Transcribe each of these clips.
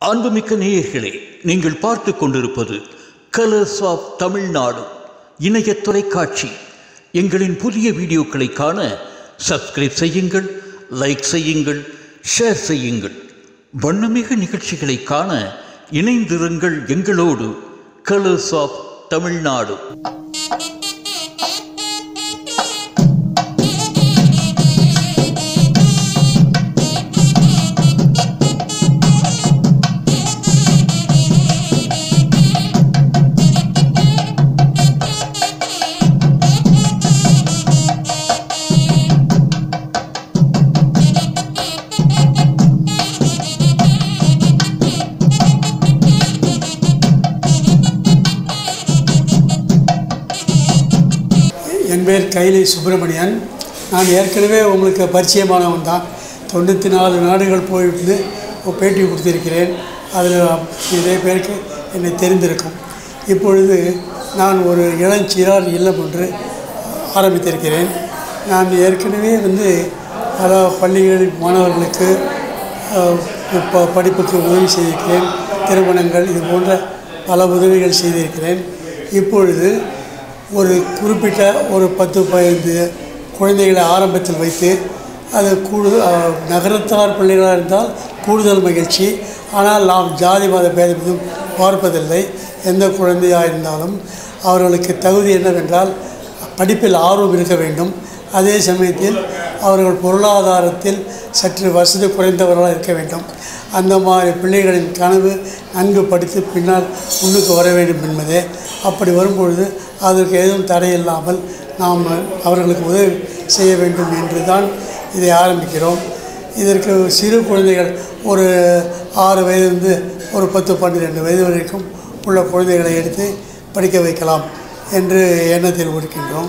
அன்புமிக்க நேயர்களே நீங்கள் பார்த்து கொண்டிருப்பது கலர்ஸ் ஆஃப் தமிழ்நாடு இணைய தொலைக்காட்சி எங்களின் புதிய வீடியோக்களை காண சப்ஸ்கிரைப் செய்யுங்கள் லைக் செய்யுங்கள் ஷேர் செய்யுங்கள் வண்ணமிகு நிகழ்ச்சிகளை காண இணைந்திருங்கள் எங்களோடு கலர்ஸ் ஆஃப் தமிழ்நாடு என் பேர் கைலை சுப்பிரமணியன் நான் ஏற்கனவே உங்களுக்கு பரிச்சயமானவன் தான் தொண்ணூற்றி நாலு நாடுகள் போயிட்டு ஒரு பேட்டி கொடுத்திருக்கிறேன் அதில் நிறைய பேருக்கு என்னை தெரிந்திருக்கும் இப்பொழுது நான் ஒரு இளஞ்சிறார் இல்லம் ஒன்று ஆரம்பித்திருக்கிறேன் நான் ஏற்கனவே வந்து பல பள்ளிகள் மாணவர்களுக்கு அஹ், ப- படிப்புக்கு உதவி செய்திருக்கிறேன் திருமணங்கள் இது போன்ற பல உதவிகள் செய்திருக்கிறேன் இப்பொழுது ஒரு குறிப்பிட்ட ஒரு பத்து பதினைந்து குழந்தைகளை ஆரம்பத்தில் வைத்து அது கூடுதல் அஹ், நகரத்தார் பிள்ளைகளாக இருந்தால் கூடுதல் மகிழ்ச்சி ஆனால் நாம் ஜாதி மத பேதம் பார்ப்பதில்லை எந்த குழந்தையாக இருந்தாலும் அவர்களுக்கு தகுதி என்னவென்றால் படிப்பில் ஆர்வம் இருக்க வேண்டும் அதே சமயத்தில் அவர்கள் பொருளாதாரத்தில் சற்று வசதி குறைந்தவர்களாக இருக்க வேண்டும் அந்த மாதிரி பிள்ளைகளின் கனவு நன்கு படித்து பின்னால் முன்னுக்கு வர வேண்டும் என்பதே அப்படி வரும்பொழுது அதற்கு எதுவும் தடையில்லாமல் நாம் அவர்களுக்கு உதவி செய்ய வேண்டும் என்று தான் இதை ஆரம்பிக்கிறோம் இதற்கு சிறு குழந்தைகள் ஒரு ஆறு வயதிலிருந்து ஒரு பத்து பன்னிரெண்டு வயது வரைக்கும் உள்ள குழந்தைகளை எடுத்து படிக்க வைக்கலாம் என்று எண்ணத்தில் இருக்கின்றோம்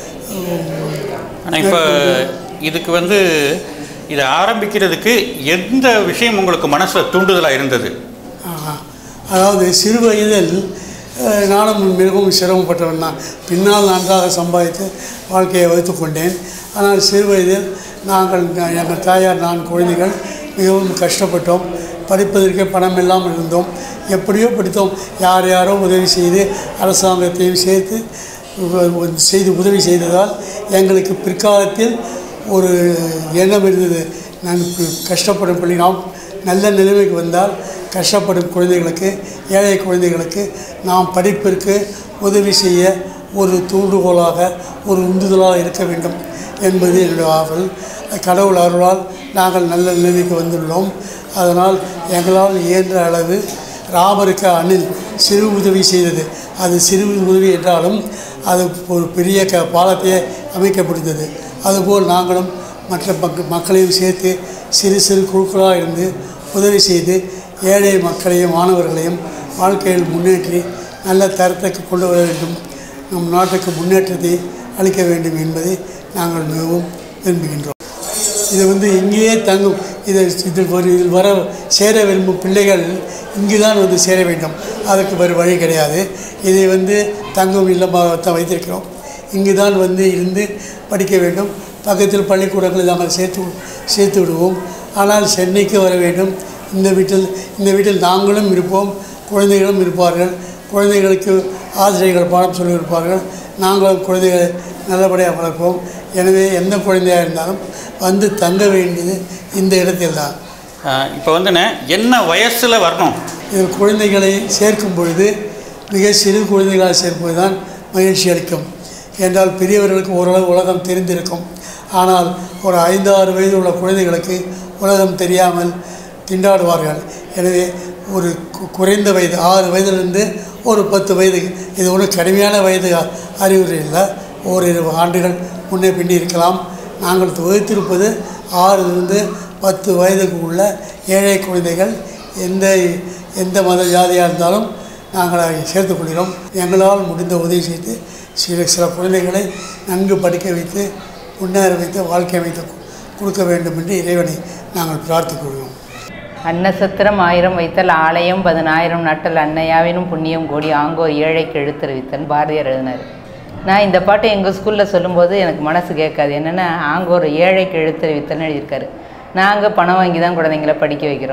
ஆனால் இப்போ இதுக்கு வந்து இதை ஆரம்பிக்கிறதுக்கு எந்த விஷயம் உங்களுக்கு மனசில் தூண்டுதலாக இருந்தது ஆஹா. அதாவது சிறு வயதில் அஹ், நானும் மிகவும் சிரமப்பட்டவன் தான் பின்னால் நன்றாக சம்பாதித்து வாழ்க்கையை வைத்து கொண்டேன் ஆனால் சிறு வயதில் நாங்கள் நான் எங்கள் தாயார் நான் குழந்தைகள் மிகவும் கஷ்டப்பட்டோம் படிப்பதற்கே பணம் இல்லாமல் இருந்தோம் எப்படியோ படித்தோம் யார் யாரோ உதவி செய்து அரசாங்கத்தையும் சேர்த்து உ- உ- செய்து உதவி செய்ததால் எங்களுக்கு பிற்காலத்தில் ஒரு எண்ணம் இருந்தது நான் இப்ப கஷ்டப்படும் பள்ளி நாம் நல்ல நிலைமைக்கு வந்தால் கஷ்டப்படும் குழந்தைகளுக்கு ஏழை குழந்தைகளுக்கு நாம் படிப்பிற்கு உதவி செய்ய ஒரு தூண்டுகோலாக ஒரு உந்துதலாக இருக்க வேண்டும் என்பது என்னுடைய ஆவல் கடவுள் அருளால் நாங்கள் நல்ல நிலைமைக்கு வந்துள்ளோம் அதனால் எங்களால் இயன்ற அளவு ராமருக்கு அணில் சிறு உதவி செய்தது அது சிறு உதவி என்றாலும் அது ஒரு பெரிய க பாலத்தையே அமைக்க முடிந்தது அதுபோல் நாங்களும் மற்ற மக்க மக்களையும் சேர்த்து சிறு சிறு குழுக்களாக இருந்து உதவி செய்து ஏழை மக்களையும் மாணவர்களையும் வாழ்க்கையில் முன்னேற்றி நல்ல தரத்துக்கு கொண்டு வர வேண்டும் நம் நாட்டுக்கு முன்னேற்றத்தை அளிக்க வேண்டும் என்பதை நாங்கள் மிகவும் விரும்புகின்றோம் இது வந்து இங்கேயே தங்கும் இதை இதில் ஒரு இதில் வர சேர விரும்பும் பிள்ளைகள் இங்கு தான் வந்து சேர வேண்டும் அதற்கு வேறு வழி கிடையாது இதை வந்து தங்கும் இல்லமாக தான் வைத்திருக்கிறோம் இங்கு தான் வந்து இருந்து படிக்க வேண்டும் பக்கத்தில் பள்ளிக்கூடங்களை நாங்கள் சேர்த்து சேர்த்து விடுவோம் ஆனால் சென்னைக்கு வர வேண்டும் இந்த வீட்டில் இந்த வீட்டில் நாங்களும் இருப்போம் குழந்தைகளும் இருப்பார்கள் குழந்தைகளுக்கு ஆசிரியர்கள் பாடம் சொல்லி இருப்பார்கள் நாங்களும் குழந்தைகளை நல்லபடியாக வளர்ப்போம் எனவே எந்த குழந்தையாக இருந்தாலும் வந்து தங்க வேண்டியது இந்த இடத்தில் தான் இப்போ வந்துண்ணே என்ன வயசில் வரணும் இதில் குழந்தைகளை சேர்க்கும் பொழுது மிக சிறு குழந்தைகளாக சேர்ப்பது தான் மகிழ்ச்சி அளிக்கும் என்றால் பெரியவர்களுக்கு ஓரளவு உலகம் தெரிந்திருக்கும் ஆனால் ஒரு ஐந்து ஆறு வயது உள்ள குழந்தைகளுக்கு உலகம் தெரியாமல் திண்டாடுவார்கள் எனவே ஒரு கு- குறைந்த வயது ஆறு வயதிலிருந்து ஒரு பத்து வயது இது ஒன்றும் கடுமையான வயது அ- அறிகுறி இல்லை ஓரிரு ஆண்டுகள் முன்னே பின்னி இருக்கலாம் நாங்கள் வகுத்திருப்பது ஆறிலிருந்து பத்து வயதுக்கு உள்ள ஏழை குழந்தைகள் எந்த எந்த மத ஜாதியாக இருந்தாலும் நாங்கள் அதை சேர்த்துக் கொள்கிறோம் எங்களால் முடிந்த உதவி செய்து சில சில குழந்தைகளை நன்கு படிக்க வைத்து முன்னேற வைத்து வாழ்க்கை அமைத்து கு- கொடுக்க வேண்டும் என்று இறைவனை நாங்கள் பிரார்த்திக்கொள்கிறோம் அன்னசத்திரம் ஆயிரம் வைத்தல் ஆலயம் பதினாயிரம் நாட்டல் அன்னையாவினும் புண்ணியம் கோடி ஆங்கோர் ஏழைக்கு எழுத்தறிவித்தன் பாரதியார் எழுதினார் நான் இந்த பாட்டை எங்கள் ஸ்கூலில் சொல்லும்போது எனக்கு மனசு கேட்காது என்னென்னா ஆங்கோர் ஏழைக்கு எழுத்தறிவித்தல்னு எழுதியிருக்காரு நாங்கள் பணம் வாங்கி தான் குழந்தைங்கள படிக்க வைக்கிறோம்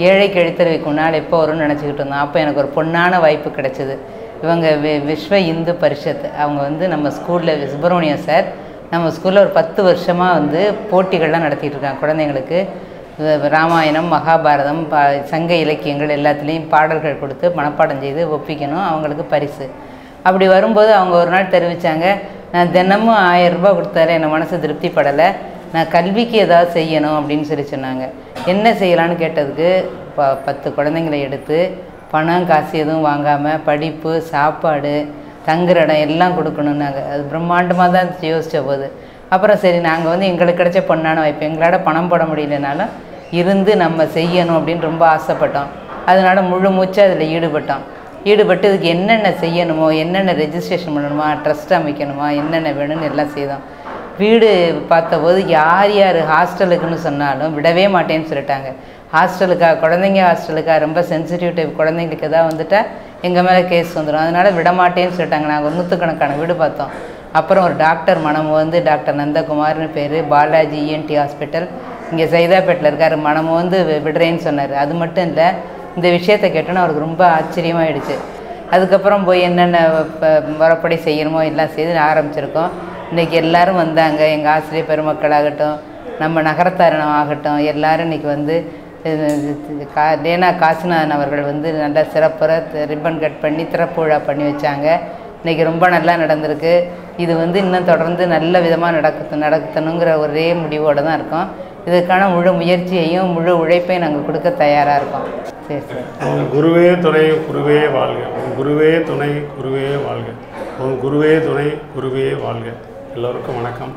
ஏழைக்கு எழுத்தறி வைக்கும் நாள் எப்போ வரும்னு நினச்சிக்கிட்டு இருந்தோம் அப்போ எனக்கு ஒரு பொன்னான வாய்ப்பு கிடைச்சிது இவங்க வி விஸ்வ இந்து பரிஷத் அவங்க வந்து நம்ம ஸ்கூலில் சுப்பிரமணியம் சார் நம்ம ஸ்கூலில் ஒரு பத்து வருஷமாக வந்து போட்டிகள்லாம் நடத்திட்டு இருக்காங்க குழந்தைங்களுக்கு அஹ் ராமாயணம் மகாபாரதம் ப சங்க இலக்கியங்கள் எல்லாத்துலேயும் பாடல்கள் கொடுத்து மனப்பாடம் செய்து ஒப்பிக்கணும் அவங்களுக்கு பரிசு அப்படி வரும்போது அவங்க ஒரு நாள் தெரிவித்தாங்க நான் தினமும் ஆயிரம் ரூபாய் கொடுத்தாலே என் மனசு திருப்திப்படலை நான் கல்விக்கு ஏதாவது செய்யணும் அப்படின்னு சொல்லி சொன்னாங்க என்ன செய்யலான்னு கேட்டதுக்கு ப பத்து குழந்தைங்களை எடுத்து பணம் காசு எதுவும் வாங்காமல் படிப்பு சாப்பாடு தங்குற இடம் எல்லாம் கொடுக்கணுன்னாங்க அது பிரம்மாண்டமாக தான் யோசித்த போது அப்புறம் சரி நாங்கள் வந்து எங்களுக்கு கிடைச்ச பொண்ணான வாய்ப்பு எங்களால் பணம் போட முடியலனாலும் இருந்து நம்ம செய்யணும் அப்படின்னு ரொம்ப ஆசைப்பட்டோம் அதனால முழு மூச்சு அதில் ஈடுபட்டோம் ஈடுபட்டு இதுக்கு என்னென்ன செய்யணுமோ என்னென்ன ரெஜிஸ்ட்ரேஷன் பண்ணணுமா ட்ரஸ்ட் அமைக்கணுமா என்னென்ன வேணும்னு எல்லாம் செய்தோம் வீடு பார்த்தபோது யார் யார் ஹாஸ்டலுக்குன்னு சொன்னாலும் விடவே மாட்டேன்னு சொல்லிட்டாங்க ஹாஸ்டலுக்கா குழந்தைங்க ஹாஸ்டலுக்கா ரொம்ப சென்சிட்டிவ் டைப் குழந்தைங்களுக்கு எதாவது வந்துட்டால் எங்கள் மேலே கேஸ் வந்துடும் அதனால் விட மாட்டேன்னு சொல்லிட்டாங்க நாங்கள் நூற்றுக்கணக்கான வீடு பார்த்தோம் அப்புறம் ஒரு டாக்டர் மனம் வந்து டாக்டர் நந்தகுமார்னு பேர் பாலாஜி இஎன்டி ஹாஸ்பிட்டல் இங்கே சைதாப்பேட்டில் இருக்கார் மனம் வந்து வி- விடுறேன்னு சொன்னார் அது மட்டும் இல்லை இந்த விஷயத்தை கேட்டோன்னு அவருக்கு ரொம்ப ஆச்சரியமாயிடுச்சு அதுக்கப்புறம் போய் என்னென்ன ப- முறைப்படி செய்யணுமோ எல்லாம் செய்து ஆரம்பிச்சிருக்கோம் இன்றைக்கி எல்லாரும் வந்தாங்க எங்கள் ஆசிரியர் பெருமக்களாகட்டும் நம்ம நகரத்தாரணம் ஆகட்டும் எல்லாரும் இன்றைக்கி வந்து இது- இது கா லேனா காசிநாதன் அவர்கள் வந்து நல்லா சிறப்புற ரிப்பன் கட் பண்ணி திறப்பு விழா பண்ணி வச்சாங்க இன்றைக்கி ரொம்ப நல்லா நடந்திருக்கு இது வந்து இன்னும் தொடர்ந்து நல்ல விதமாக நடக்க நடத்தணுங்கிற ஒரே முடிவோடு தான் இருக்கோம் இதுக்கான முழு முயற்சியையும் முழு உழைப்பையும் நாங்கள் கொடுக்க தயாராக இருக்கோம் சரி சரி உன் குருவே துணை குருவே வாழ்க உன் குருவே துணை குருவே வாழ்க உன் குருவே துணை குருவே வாழ்க எல்லோருக்கும் வணக்கம்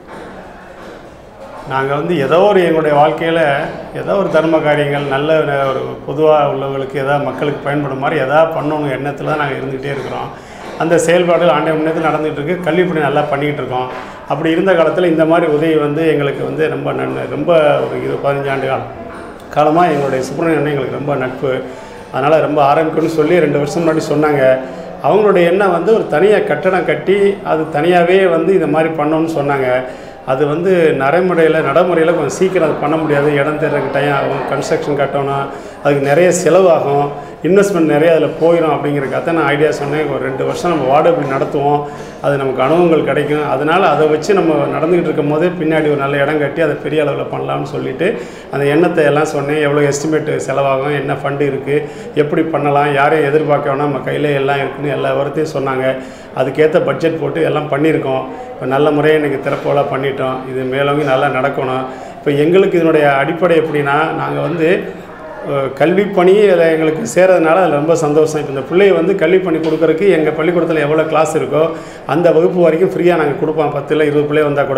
நாங்கள் வந்து ஏதோ ஒரு எங்களுடைய வாழ்க்கையில் ஏதோ ஒரு தர்ம காரியங்கள் நல்ல ஒரு பொதுவாக உள்ளவங்களுக்கு ஏதாவது மக்களுக்கு பயன்படும் மாதிரி எதாவது பண்ணணும் எண்ணத்தில் தான் நாங்கள் இருந்துகிட்டே இருக்கிறோம் அந்த செயல்பாடுகள் ஆண்டை முன்னேற்றம் நடந்துகிட்டு இருக்கு கல்விப்பணி நல்லா பண்ணிக்கிட்டு இருக்கோம் அப்படி இருந்த காலத்தில் இந்த மாதிரி உதவி வந்து எங்களுக்கு வந்து ரொம்ப நன் ரொம்ப ஒரு இரு பதினஞ்சு ஆண்டு காலம் காலமாக எங்களுடைய சுப்பிரமணியன் அண்ணன் எங்களுக்கு ரொம்ப நட்பு அதனால் ரொம்ப ஆரம்பிக்கணும்னு சொல்லி ரெண்டு வருஷம் முன்னாடி சொன்னாங்க அவங்களுடைய எண்ணம் வந்து ஒரு தனியாக கட்டடம் கட்டி அது தனியாகவே வந்து இந்த மாதிரி பண்ணணும்னு சொன்னாங்க அது வந்து நடைமுறையில் நடைமுறையில் கொஞ்சம் சீக்கிரம் அது பண்ண முடியாது இடம் தேர்றதுக்கு டைம் ஆகும் கன்ஸ்ட்ரக்ஷன் கட்டணும் அதுக்கு நிறைய செலவாகும் இன்வெஸ்ட்மெண்ட் நிறைய அதில் போயிடும் அப்படிங்கிறக்காக நான் ஐடியா சொன்னேன் ஒரு ரெண்டு வருஷம் நம்ம வார்டு இப்படி நடத்துவோம் அது நமக்கு அனுபவங்கள் கிடைக்கும் அதனால் அதை வச்சு நம்ம நடந்துக்கிட்டு இருக்கும் போதே பின்னாடி ஒரு நல்ல இடம் கட்டி அதை பெரிய அளவில் பண்ணலாம்னு சொல்லிட்டு அந்த எண்ணத்தை எல்லாம் சொன்னேன் எவ்வளோ எஸ்டிமேட் செலவாகும் என்ன ஃபண்டு இருக்குது எப்படி பண்ணலாம் யாரையும் எதிர்பார்க்க வேணாம் நம்ம கையில் எல்லாம் இருக்குன்னு எல்லா விவரத்தையும் சொன்னாங்க அதுக்கேற்ற பட்ஜெட் போட்டு எல்லாம் பண்ணியிருக்கோம் இப்போ நல்ல முறையை இன்றைக்கி திறப்போலாம் பண்ணிட்டோம் இது மேலோங்கி நல்லா நடக்கணும் இப்போ எங்களுக்கு இதனுடைய அடிப்படை எப்படின்னா நாங்கள் வந்து அஹ், கல்விப் பணி அதில் எங்களுக்கு சேரதுனால அதில் ரொம்ப சந்தோஷம் இப்போ இந்த பிள்ளைய வந்து கல்வி பணி கொடுக்கறதுக்கு எங்கள் பள்ளிக்கூடத்தில் எவ்வளோ கிளாஸ் இருக்கோ அந்த வகுப்பு வரைக்கும் ஃப்ரீயாக நாங்கள் கொடுப்போம் பத்து இல்லை இருபது பிள்ளை வந்தால் கூட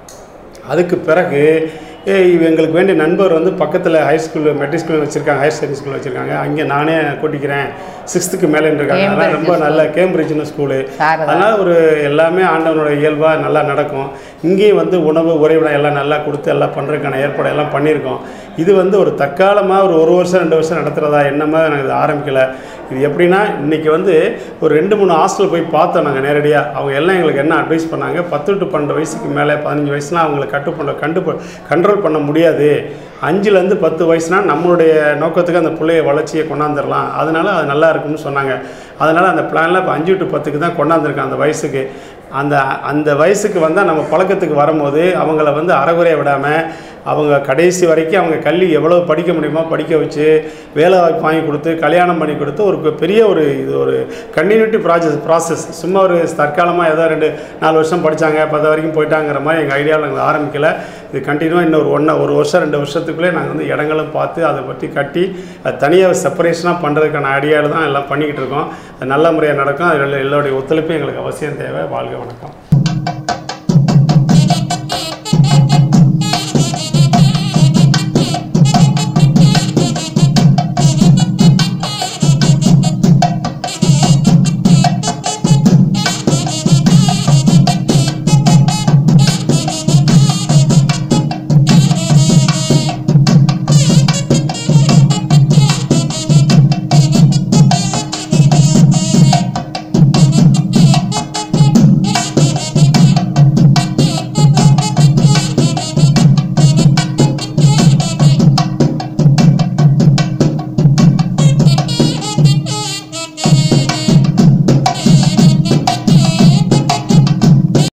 அதுக்கு பிறகு ஏ, இவ- எங்களுக்கு வேண்டிய நண்பர் வந்து பக்கத்தில் ஹை ஸ்கூல் மெட்ரிக் ஸ்கூல் வச்சுருக்காங்க ஹையர் செகண்டரி ஸ்கூல் வச்சுருக்காங்க அங்கே நானே கூட்டிக்கிறேன் சிக்ஸ்த்துக்கு மேலே இருக்காங்க அதெல்லாம் ரொம்ப நல்ல கேம்பிரிட்ஜ்னு ஸ்கூலு சாரதா. அதனால் ஒரு எல்லாமே ஆண்டவனோட இயல்பாக நல்லா நடக்கும் இங்கேயும் வந்து உணவு உறைவிடம் எல்லாம் நல்லா கொடுத்து எல்லாம் பண்ணுறதுக்கான ஏற்பாடு எல்லாம் பண்ணியிருக்கோம் இது வந்து ஒரு தற்காலமாக ஒரு ஒரு வருஷம் ரெண்டு வருஷம் நடத்துகிறதா என்னமாக நாங்கள் இது ஆரம்பிக்கலை இது எப்படின்னா இன்றைக்கி வந்து ஒரு ரெண்டு மூணு ஹாஸ்டல் போய் பார்த்தோம் நாங்கள் நேரடியாக அவங்க எல்லாம் எங்களுக்கு என்ன அட்வைஸ் பண்ணாங்க பத்து டு பன்னெண்டு வயசுக்கு மேலே பதினஞ்சு வயசுனா அவங்களை கட்டு பண்ண கண்டு கண்ட்ரோல் பண்ண முடியாது அஞ்சுலேருந்து பத்து வயசுனா நம்மளுடைய நோக்கத்துக்கு அந்த பிள்ளைய வளர்ச்சியை கொண்டாந்துடலாம் அதனால அது நல்லா இருக்கும்னு சொன்னாங்க அதனால் அந்த பிளானில் இப்போ அஞ்சு டு பத்துக்கு தான் கொண்டாந்துருக்கேன் அந்த வயசுக்கு அந்த அந்த வயசுக்கு வந்தால் நம்ம பழக்கத்துக்கு வரும்போது அவங்கள வந்து அறகுறைய விடாமல் அவங்க கடைசி வரைக்கும் அவங்க கல்வி எவ்வளோ படிக்க முடியுமோ படிக்க வச்சு வேலை வாய்ப்பு வாங்கி கொடுத்து கல்யாணம் பண்ணி கொடுத்து ஒரு பெ- பெரிய ஒரு இது ஒரு கண்டினியூட்டி ப்ராசஸ் ப்ராசஸ் சும்மா ஒரு தற்காலமாக ஏதோ ரெண்டு நாலு வருஷம் படித்தாங்க பத்து வரைக்கும் போயிட்டாங்கிற மாதிரி எங்கள் ஐடியாவில் நாங்கள் ஆரம்பிக்கல இது கண்டினியூவாக இன்னும் ஒரு ஒன்று ஒரு வருஷம் ரெண்டு வருஷத்துக்குள்ளே நாங்கள் வந்து இடங்களும் பார்த்து அதை பற்றி கட்டி அது தனியாக செப்பரேஷனாக பண்ணுறதுக்கான ஐடியாவில் தான் எல்லாம் பண்ணிக்கிட்டு இருக்கோம் அது நல்ல முறையாக நடக்கும் அதில் எல்லோருடைய ஒத்துழைப்பு எங்களுக்கு அவசியம் தேவை வாழ்க வணக்கம்